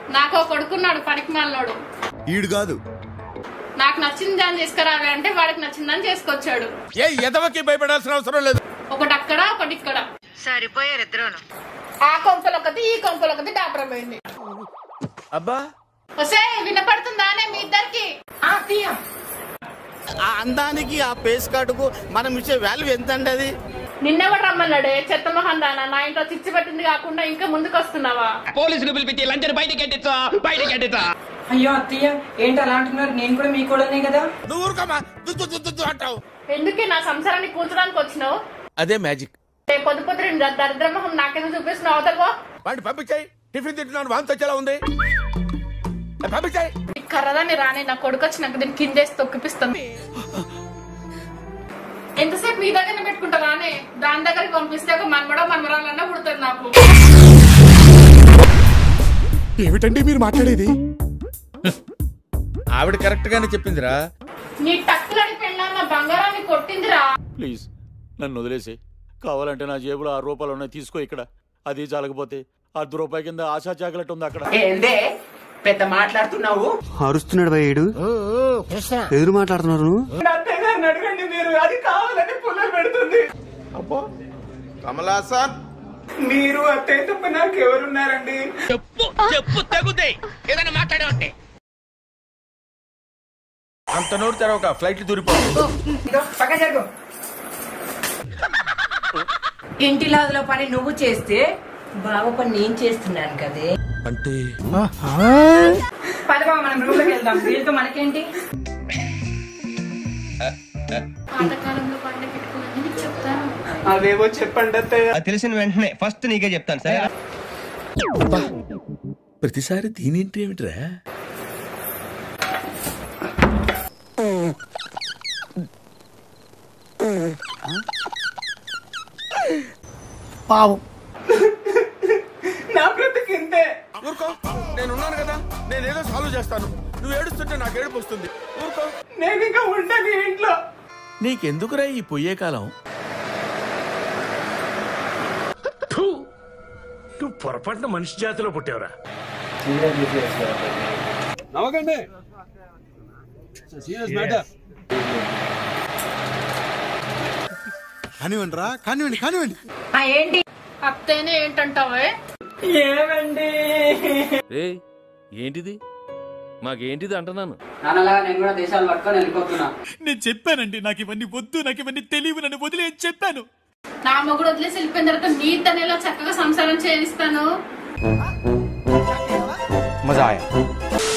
నాకు ఒక కొడుకున్నాడు పనికి మాలినోడు ఈడు కాదు నాకు నచ్చింది దాన్ని తీసుకురాలి అంటే వాడికి నచ్చిందని చేసుకొచ్చాడు ఏ ఎదవకి భయపడాల్సిన అవసరం లేదు ఒకటి అక్కడ ఒకటి ఇక్కడ సరిపోయారు ఇద్దరును ఆ కొంపలు ఒకటి ఈ కొంపలు ఒకటి డాక్టర్ పోయింది అబ్బా వస్తే వినపడుతుందానే మీ ఇద్దరికి ఆ తీయ ఆ అందానికి ఆ పేస్ కార్డుకు మనం ఇచ్చే వాల్యూ ఎంత అండి అది నిన్నెవడు రమ్మన్నాడే చెత్త మొహం దానా నా ఇంట్లో చిచ్చి పెట్టింది కాకుండా ఇంకా ముందుకు వస్తున్నావా పోలీసులు పిలిపించి లంచం బయటకి ఎట్టించా బయటకి ఎట్టించా అయ్యో అత్తయ్య ఏంటి అలా అంటున్నారు నేను కూడా మీ కూడానే కదా నువ్వు ఊరుకోమా దుద్దు దుద్దు దుద్దు అంటావు ఎందుకే నా సంసారాన్ని కూర్చోడానికి వచ్చినావు అదే మ్యాజిక్ రేపు పొద్దు పొద్దు దరిద్ర మొహం నాకెందుకు చూపిస్తున్నావు అవతలకో వాడిని పంపించాయి టిఫిన్ తింటున్నాను వాంతి వచ్చేలా ఉంది ఏ, పంపించాయి ఈ కర్రదాన్ని రాని నా కొడుకు వచ్చినాక దీన్ని కిందేసి తొక్కిపిస్తుంది ఎంతసేపు మీ దగ్గర పెట్టుకుంటారా అని దాని దగ్గరికి పంపిస్తే ఒక మనమడో మనమరాలన్నా పుడుతుంది నాకు ఏమిటండి మీరు మాట్లాడేది ఆవిడ కరెక్ట్ గానే చెప్పిందిరా నీ టక్కులని పెళ్ళా నా బంగారాన్ని కొట్టిందిరా ప్లీజ్ నన్ను వదిలేసి కావాలంటే నా జేబులో ఆరు రూపాయలు ఉన్నాయి తీసుకో ఇక్కడ అది చాలకపోతే అర్ధ రూపాయి కింద ఆశా చాకలెట్ ఉంది అక్కడ ఏందే పెద్ద మాట్లాడుతున్నావు అరుస్తున్నాడు భయ్యుడు ఎదురు మాట్లాడుతున్నారు నువ్వు అత్తయ్య గారిని అడగండి మీరు అది కావాలని పుల్లలు పెడుతుంది అబ్బో కమలాసన్ మీరు అత్తయ్య తప్ప నాకు ఎవరున్నారండి చెప్పు చెప్పు తగుదే ఏదైనా మాట్లాడే ఉంటే అంత నోరు తెరవక ఫ్లైట్ దూరిపోతుంది ఇదో పక్క జరుగు ఇంటి లాదులో పని నువ్వు చేస్తే బావ పని నేను చేస్తున్నాను కదే అంటే పద బావ మనం రూమ్ లోకి వెళ్దాం వీళ్ళతో మనకేంటి పాతకాలంలో పండ పెట్టుకుని నీకు చెప్తాను అవేవో చెప్పండి అత్తయ్య అది తెలిసిన వెంటనే ఫస్ట్ నీకే చెప్తాను సరే ప్రతిసారి దీనింటి ఏమిట్రా నా బ్రతికింతే ఊరుకో నేను ఉన్నాను కదా నేను ఏదో సాల్వ్ చేస్తాను నువ్వు ఏడుస్తుంటే నాకు ఏడుపు వస్తుంది ఊరుకో నేను ఇంకా ఉంటాను ఈ ఇంట్లో నీకెందుకురా ఈ పొయ్యే కాలం నువ్వు పొరపాటున మనిషి జాతిలో పుట్టావురా కానివ్వండి రా కానివ్వండి కానివ్వండి ఆ ఏంటి అత్తేనే ఏంటంటావే ఏమండి ఏంటిది మాకేంటిది అంటున్నాను నాన్నలాగా నేను కూడా దేశాలు పట్టుకొని వెళ్ళిపోతున్నా నేను చెప్పానండి నాకు ఇవన్నీ వద్దు నాకు ఇవన్నీ తెలియవు నన్ను వదిలే చెప్పాను నా మొగుడు వదిలేసి వెళ్ళిపోయిన తర్వాత నీ తనేలో చక్కగా సంసారం చేయిస్తాను మజా ఆయా